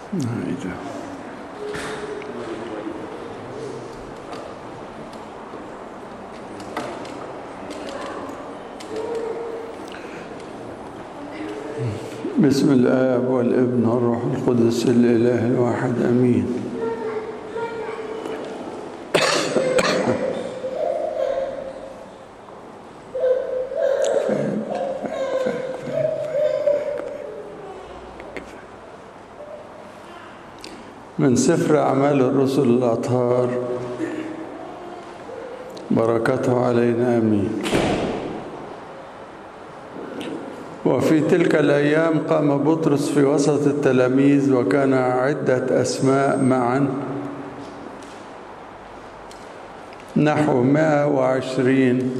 ايه ده بسم الآب والابن والروح القدس الإله الواحد أمين من سفر أعمال الرسل الأطهار بركته علينا آمين وفي تلك الأيام قام بطرس في وسط التلاميذ وكان عدة أسماء معا نحو مائة وعشرين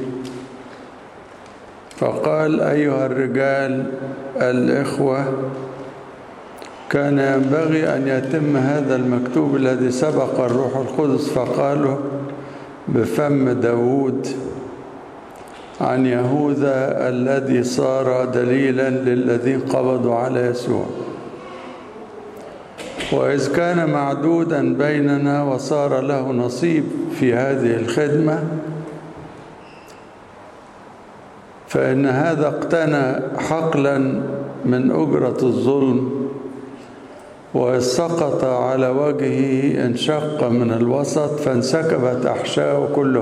فقال أيها الرجال الإخوة كان ينبغي أن يتم هذا المكتوب الذي سبق الروح القدس فقاله بفم داود عن يهوذا الذي صار دليلا للذين قبضوا على يسوع وإذ كان معدودا بيننا وصار له نصيب في هذه الخدمة فإن هذا اقتنى حقلا من أجرة الظلم وإذ سقط على وجهه انشق من الوسط فانسكبت أحشاؤه كلها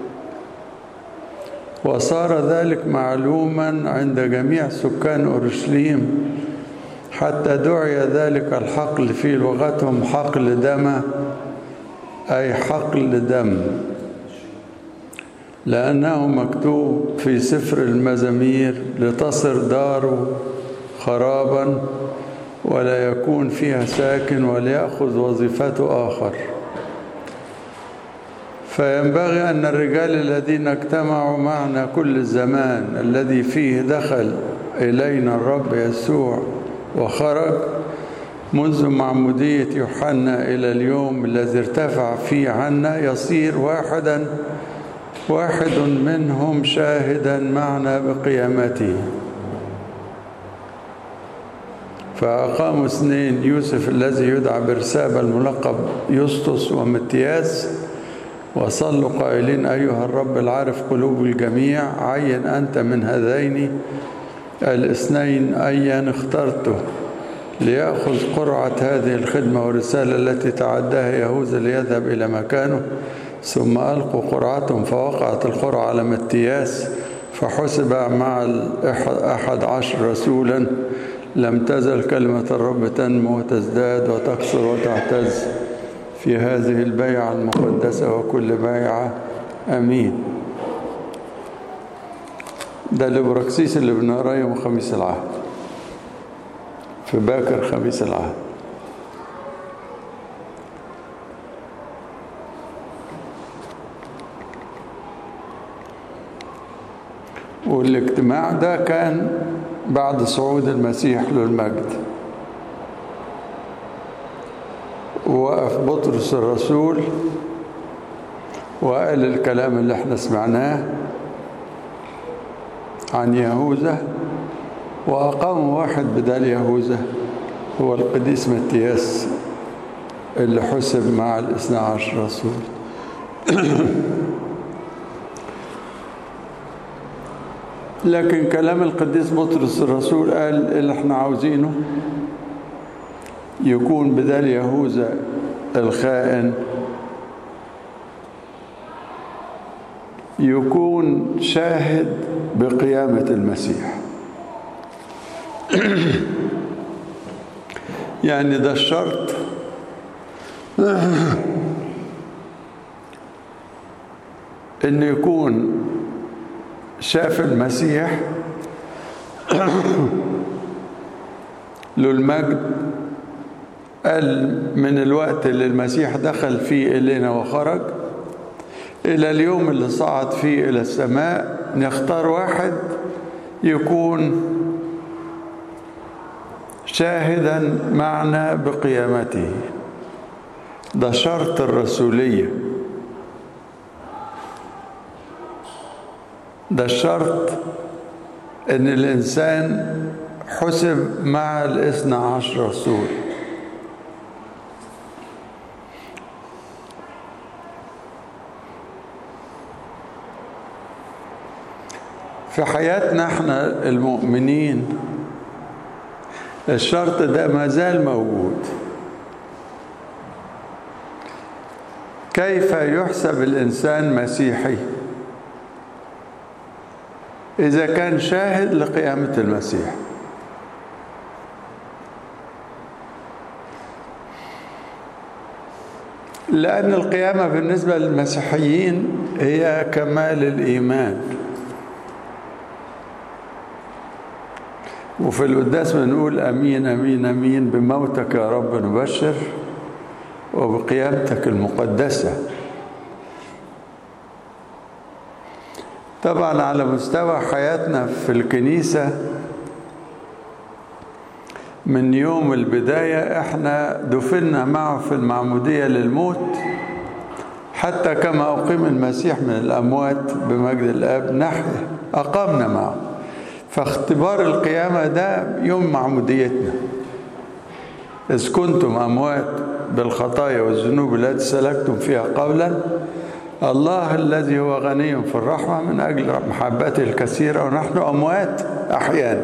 وصار ذلك معلوما عند جميع سكان أورشليم حتى دعي ذلك الحقل في لغتهم حقل دم أي حقل دم لأنه مكتوب في سفر المزامير لتصر دار خرابا ولا يكون فيها ساكن وليأخذ وظيفته آخر فينبغي أن الرجال الذين اجتمعوا معنا كل الزمان الذي فيه دخل إلينا الرب يسوع وخرج منذ معمودية يوحنا إلى اليوم الذي ارتفع فيه عنا يصير واحدا واحد منهم شاهدا معنا بقيامته فأقاموا اثنين يوسف الذي يدعى برسابة الملقب يسطس ومتياس وصلوا قائلين أيها الرب العارف قلوب الجميع عين أنت من هذين الاثنين أيا اخترته ليأخذ قرعة هذه الخدمة والرسالة التي تعداها يهوذا ليذهب إلى مكانه ثم ألقوا قرعتهم فوقعت القرعة على متياس فحسب مع الأحد عشر رسولا لم تزل كلمة الرب تنمو وتزداد وتكثر وتعتز في هذه البيعة المقدسة وكل بيعة أمين ده الإبراكسيس اللي بنقراه يوم خميس العهد في باكر خميس العهد والاجتماع ده كان بعد صعود المسيح له المجد وقف بطرس الرسول وقال الكلام اللي احنا سمعناه عن يهوذا وأقام واحد بدال يهوذا هو القديس متياس اللي حسب مع الاثنى عشر رسول لكن كلام القديس بطرس الرسول قال اللي احنا عاوزينه يكون بدال يهوذا الخائن يكون شاهد بقيامة المسيح يعني ده الشرط انه يكون شاف المسيح له المجد قال من الوقت اللي المسيح دخل فيه إلينا وخرج إلى اليوم اللي صعد فيه إلى السماء نختار واحد يكون شاهدا معنا بقيامته ده شرط الرسولية ده الشرط ان الانسان حسب مع الاثنى عشر رسول في حياتنا احنا المؤمنين الشرط ده ما زال موجود كيف يحسب الإنسان مسيحي إذا كان شاهد لقيامة المسيح لأن القيامة بالنسبة للمسيحيين هي كمال الإيمان وفي القداس بنقول أمين أمين أمين بموتك يا رب نبشر وبقيامتك المقدسة طبعا على مستوى حياتنا في الكنيسة من يوم البداية احنا دفنا معه في المعمودية للموت حتى كما أقيم المسيح من الأموات بمجد الآب نحيا أقامنا معه فاختبار القيامة ده يوم معموديتنا إذ كنتم أموات بالخطايا والذنوب التي سلكتم فيها قولا الله الذي هو غني في الرحمة من أجل محبته الكثيرة ونحن أموات أحيانا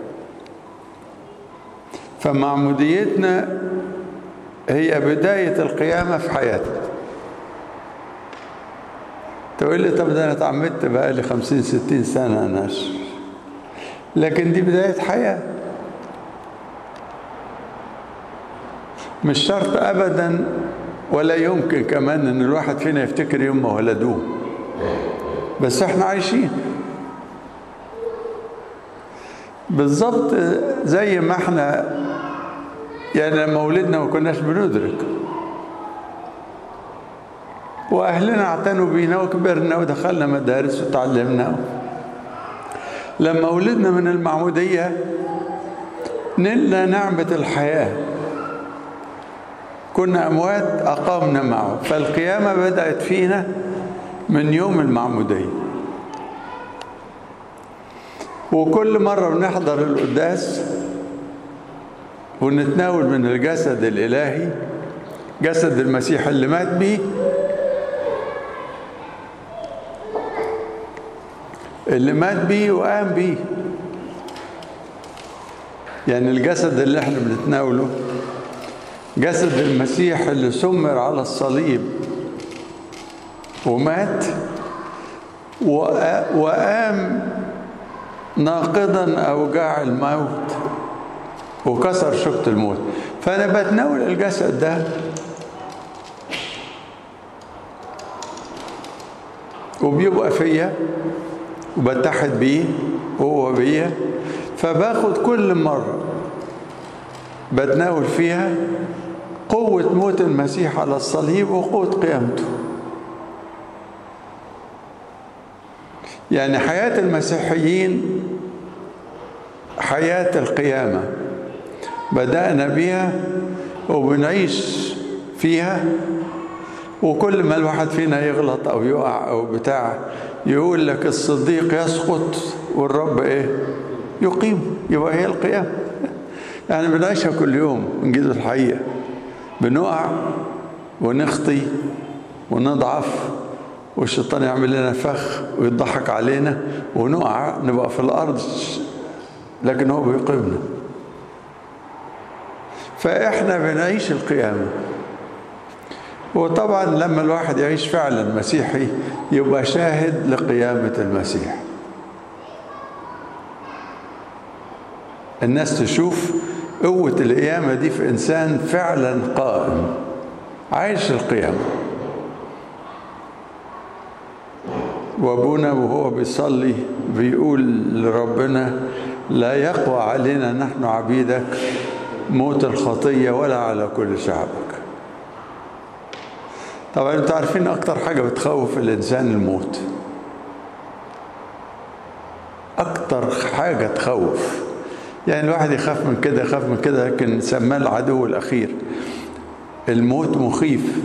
فمعموديتنا هي بداية القيامة في حياتنا تقول لي طب ده أنا اتعمدت بقى لي خمسين ستين سنة ناس لكن دي بداية حياة مش شرط أبدا ولا يمكن كمان ان الواحد فينا يفتكر يوم ما ولدوه بس احنا عايشين بالظبط زي ما احنا يعني لما ولدنا ما كناش بندرك واهلنا اعتنوا بينا وكبرنا ودخلنا مدارس وتعلمنا لما ولدنا من المعموديه نلنا نعمه الحياه كنا أموات أقامنا معه فالقيامة بدأت فينا من يوم المعمودية وكل مرة بنحضر القداس ونتناول من الجسد الإلهي جسد المسيح اللي مات بيه اللي مات بيه وقام بيه يعني الجسد اللي احنا بنتناوله جسد المسيح اللي سمر على الصليب ومات وقام ناقضا اوجاع الموت وكسر شوكة الموت فانا بتناول الجسد ده وبيبقى فيا وبتحد بيه وهو بيا فباخد كل مره بتناول فيها قوة موت المسيح على الصليب وقوة قيامته يعني حياة المسيحيين حياة القيامة بدأنا بيها وبنعيش فيها وكل ما الواحد فينا يغلط أو يقع أو بتاع يقول لك الصديق يسقط والرب إيه يقيم يبقى هي القيامة يعني بنعيشها كل يوم نجد الحقيقة بنقع ونخطي ونضعف والشيطان يعمل لنا فخ ويضحك علينا ونقع نبقى في الأرض لكن هو بيقيمنا فإحنا بنعيش القيامة وطبعا لما الواحد يعيش فعلا مسيحي يبقى شاهد لقيامة المسيح الناس تشوف قوة القيامة دي في إنسان فعلا قائم عايش القيامة وأبونا وهو بيصلي بيقول لربنا لا يقوى علينا نحن عبيدك موت الخطية ولا على كل شعبك طبعا انتوا عارفين اكتر حاجة بتخوف الانسان الموت اكتر حاجة تخوف يعني الواحد يخاف من كده يخاف من كده لكن سماه العدو الاخير الموت مخيف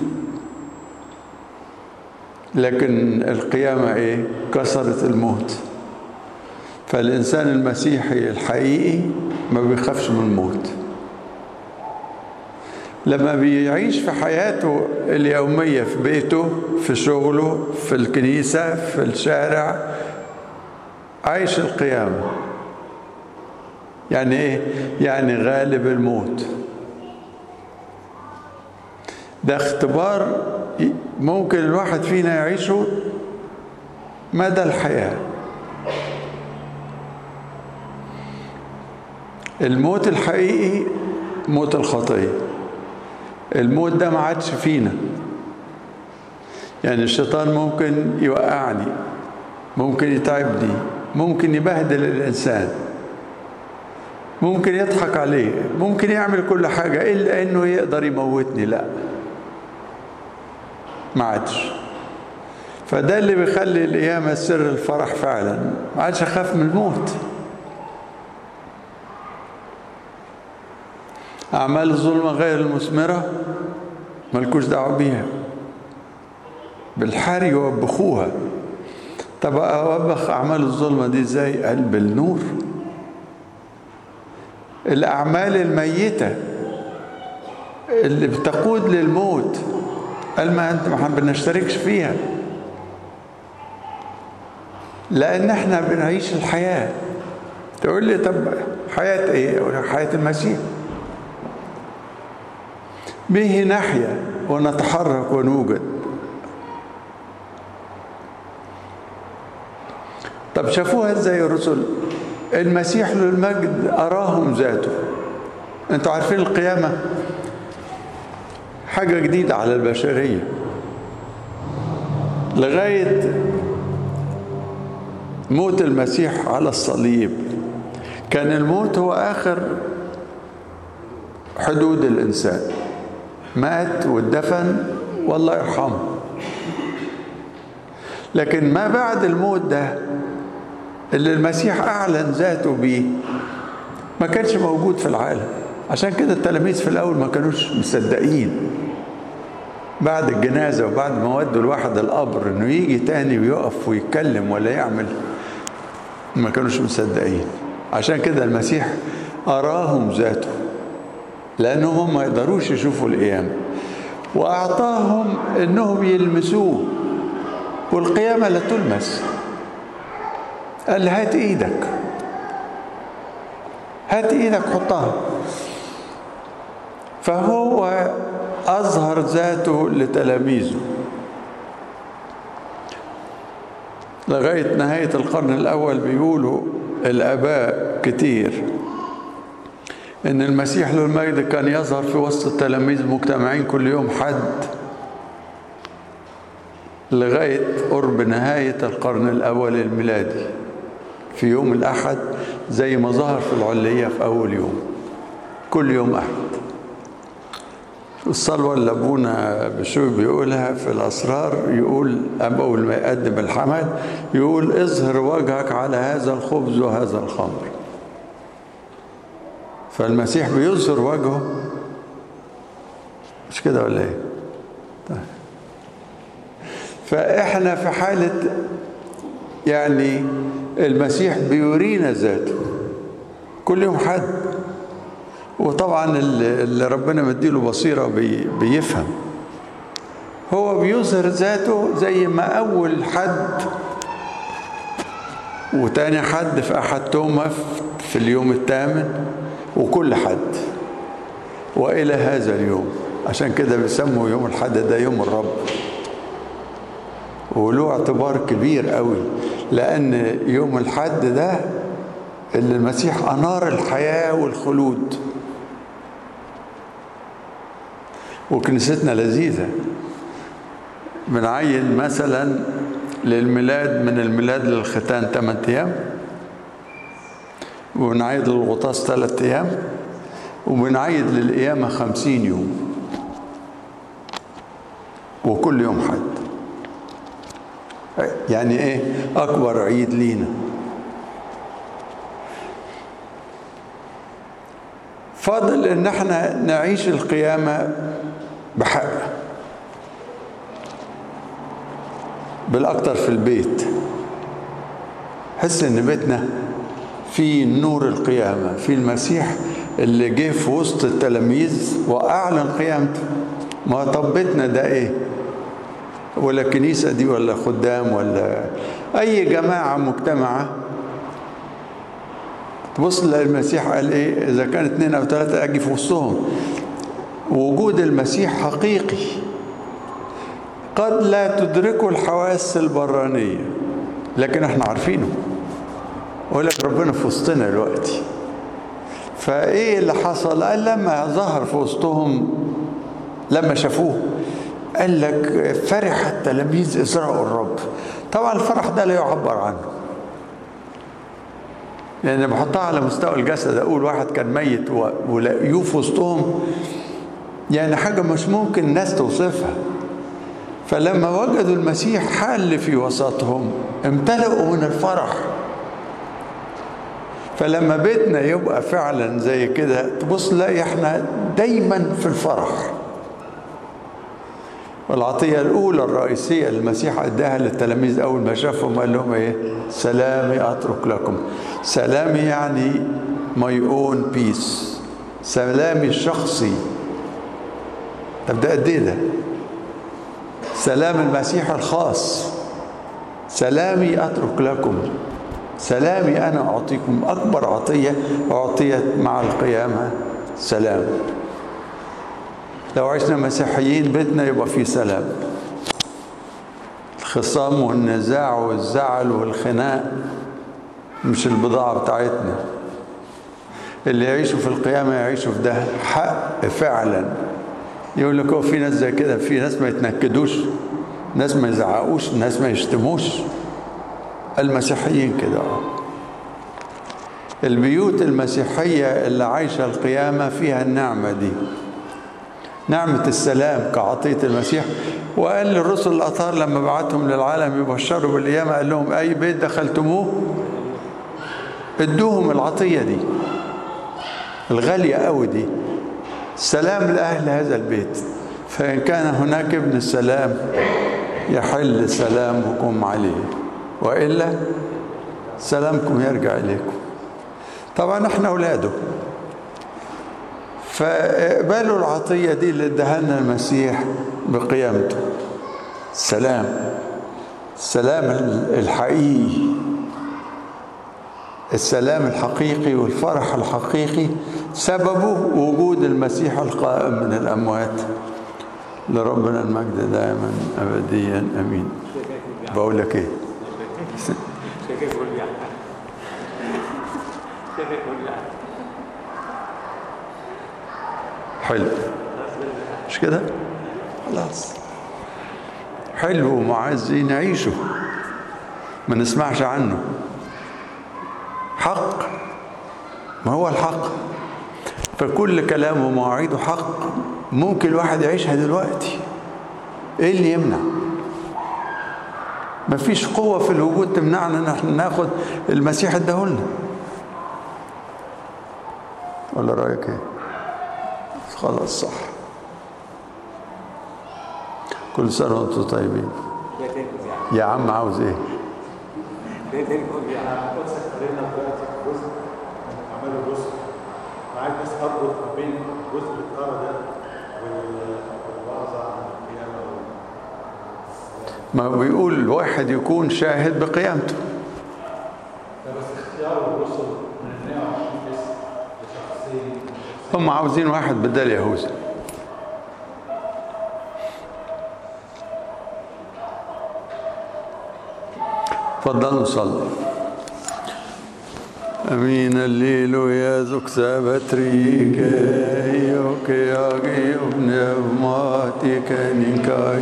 لكن القيامة ايه كسرت الموت فالإنسان المسيحي الحقيقي ما بيخافش من الموت لما بيعيش في حياته اليومية في بيته في شغله في الكنيسة في الشارع عايش القيامة يعني ايه يعني غالب الموت ده اختبار ممكن الواحد فينا يعيشه مدى الحياة الموت الحقيقي موت الخطية الموت ده ما عادش فينا يعني الشيطان ممكن يوقعني ممكن يتعبني ممكن يبهدل الإنسان ممكن يضحك عليه ممكن يعمل كل حاجة إلا إنه يقدر يموتني لا ما عادش فده اللي بيخلي القيامة سر الفرح فعلا ما عادش أخاف من الموت أعمال الظلمة غير المثمرة ملكوش دعوة بيها بالحار يوبخوها طب أوبخ أعمال الظلمة دي إزاي؟ قال بالنور الأعمال الميتة اللي بتقود للموت قال ما أنت ما بنشتركش فيها لأن احنا بنعيش الحياة تقول لي طب حياة ايه؟ أقول حياة المسيح به نحيا ونتحرك ونوجد طب شافوها ازاي الرسل المسيح له المجد أراهم ذاته انتوا عارفين القيامة حاجة جديدة على البشرية لغاية موت المسيح على الصليب كان الموت هو آخر حدود الإنسان مات واتدفن والله يرحمه لكن ما بعد الموت ده اللي المسيح أعلن ذاته بيه ما كانش موجود في العالم عشان كده التلاميذ في الأول ما كانوش مصدقين بعد الجنازة وبعد ما ودوا الواحد القبر إنه يجي تاني ويقف ويتكلم ولا يعمل ما كانوش مصدقين عشان كده المسيح أراهم ذاته لأنهم ما يقدروش يشوفوا القيامة وأعطاهم إنهم يلمسوه والقيامة لا تلمس قال لي هات ايدك هات ايدك حطها فهو اظهر ذاته لتلاميذه لغايه نهايه القرن الاول بيقولوا الاباء كتير ان المسيح له المجد كان يظهر في وسط التلاميذ مجتمعين كل يوم حد لغايه قرب نهايه القرن الاول الميلادي في يوم الأحد زي ما ظهر في العلية في أول يوم كل يوم أحد الصلوة اللي أبونا بشوي بيقولها في الأسرار يقول أول ما يقدم الحمل يقول اظهر وجهك على هذا الخبز وهذا الخمر فالمسيح بيظهر وجهه مش كده ولا ايه؟ طيب. فاحنا في حالة يعني المسيح بيورينا ذاته كل يوم حد وطبعا اللي ربنا مديله بصيرة بي بيفهم هو بيظهر ذاته زي ما أول حد وتاني حد في أحد توما في اليوم الثامن وكل حد وإلى هذا اليوم عشان كده بيسموا يوم الحد ده يوم الرب وله اعتبار كبير قوي لأن يوم الحد ده اللي المسيح أنار الحياة والخلود وكنيستنا لذيذة بنعين مثلا للميلاد من الميلاد للختان 8 أيام وبنعيد للغطاس 3 أيام وبنعيد للقيامة 50 يوم وكل يوم حد يعني ايه اكبر عيد لينا فاضل ان احنا نعيش القيامة بحق بالاكتر في البيت حس ان بيتنا في نور القيامة في المسيح اللي جه في وسط التلاميذ واعلن قيامته ما طب بيتنا ده ايه ولا الكنيسة دي ولا خدام ولا أي جماعة مجتمعة تبص للمسيح قال ايه اذا كان اثنين او ثلاثه اجي في وسطهم وجود المسيح حقيقي قد لا تدركه الحواس البرانيه لكن احنا عارفينه يقول لك ربنا في وسطنا دلوقتي فايه اللي حصل قال لما ظهر في وسطهم لما شافوه قال لك فرح التلاميذ إذ رأوا الرب طبعا الفرح ده لا يعبر عنه لأن يعني بحطها على مستوى الجسد أقول واحد كان ميت ولاقيوه في وسطهم يعني حاجة مش ممكن الناس توصفها فلما وجدوا المسيح حل في وسطهم امتلئوا من الفرح فلما بيتنا يبقى فعلا زي كده تبص لا احنا دايما في الفرح والعطية الأولى الرئيسية المسيح أداها للتلاميذ أول ما شافهم قال لهم إيه؟ سلامي أترك لكم. سلامي يعني my own peace. سلامي الشخصي. طب ده قد إيه ده؟ سلام المسيح الخاص. سلامي أترك لكم. سلامي أنا أعطيكم أكبر عطية أعطيت مع القيامة سلام. لو عشنا مسيحيين بيتنا يبقى فيه سلام الخصام والنزاع والزعل والخناق مش البضاعة بتاعتنا اللي يعيشوا في القيامة يعيشوا في ده حق فعلا يقول لك هو في ناس زي كده في ناس ما يتنكدوش ناس ما يزعقوش ناس ما يشتموش المسيحيين كده البيوت المسيحية اللي عايشة القيامة فيها النعمة دي نعمة السلام كعطية المسيح وقال للرسل الأطهار لما بعتهم للعالم يبشروا بالقيامة قال لهم أي بيت دخلتموه ادوهم العطية دي الغالية قوي دي السلام لأهل هذا البيت فإن كان هناك ابن السلام يحل سلامكم عليه وإلا سلامكم يرجع إليكم طبعا احنا أولاده فاقبلوا العطية دي اللي اداها لنا المسيح بقيامته السلام السلام الحقيقي السلام الحقيقي والفرح الحقيقي سببه وجود المسيح القائم من الأموات لربنا المجد دائما أبديا أمين بقول لك إيه حلو مش كده خلاص حلو ومعزين نعيشه ما نسمعش عنه حق ما هو الحق فكل كلام ومواعيده حق ممكن الواحد يعيشها دلوقتي ايه اللي يمنع مفيش قوة في الوجود تمنعنا ان احنا ناخد المسيح اداهولنا ولا رأيك ايه خلاص صح كل سنة وانتم طيبين يا عم عاوز ايه عملوا جزء عايز بس اربط ما بين جزء الطاره ده والوعظه عن القيامه ما بيقول واحد يكون شاهد بقيامته ده بس اختيار الرسل من 120 اسم لشخصين هم عاوزين واحد بدل يهوذا تفضلوا صلوا امين الليل يا زك سابتريك يوك يا ابن ماتك نكاي